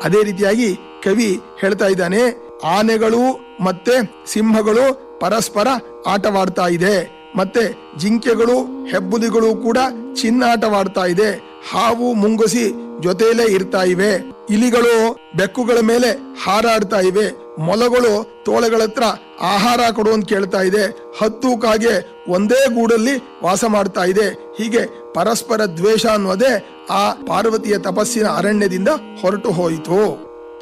ಅದೇ ರೀತಿಯಾಗಿ ಕವಿ ಹೇಳ್ತಾ ಇದ್ದಾನೆ ಆನೆಗಳು ಮತ್ತೆ ಸಿಂಹಗಳು ಪರಸ್ಪರ ಆಟವಾಡ್ತಾ ಇದೆ ಮತ್ತೆ ಜಿಂಕೆಗಳು ಹೆಬ್ಬುಲಿಗಳು ಕೂಡ ಚಿನ್ನಾಟವಾಡ್ತಾ ಇದೆ ಹಾವು ಮುಂಗುಸಿ ಜೊತೆಯಲ್ಲೇ ಇರ್ತಾ ಇವೆ ಇಲಿಗಳು ಬೆಕ್ಕುಗಳ ಮೇಲೆ ಹಾರಾಡ್ತಾ ಇವೆ ಮೊಲಗಳು ತೋಳಗಳ ಹತ್ರ ಆಹಾರ ಕೊಡು ಅಂತ ಕೇಳ್ತಾ ಇದೆ ಹತ್ತು ಕಾಗೆ ಒಂದೇ ಗೂಡಲ್ಲಿ ವಾಸ ಮಾಡ್ತಾ ಇದೆ ಹೀಗೆ ಪರಸ್ಪರ ದ್ವೇಷ ಅನ್ನೋದೇ ಆ ಪಾರ್ವತಿಯ ತಪಸ್ಸಿನ ಅರಣ್ಯದಿಂದ ಹೊರಟು ಹೋಯಿತು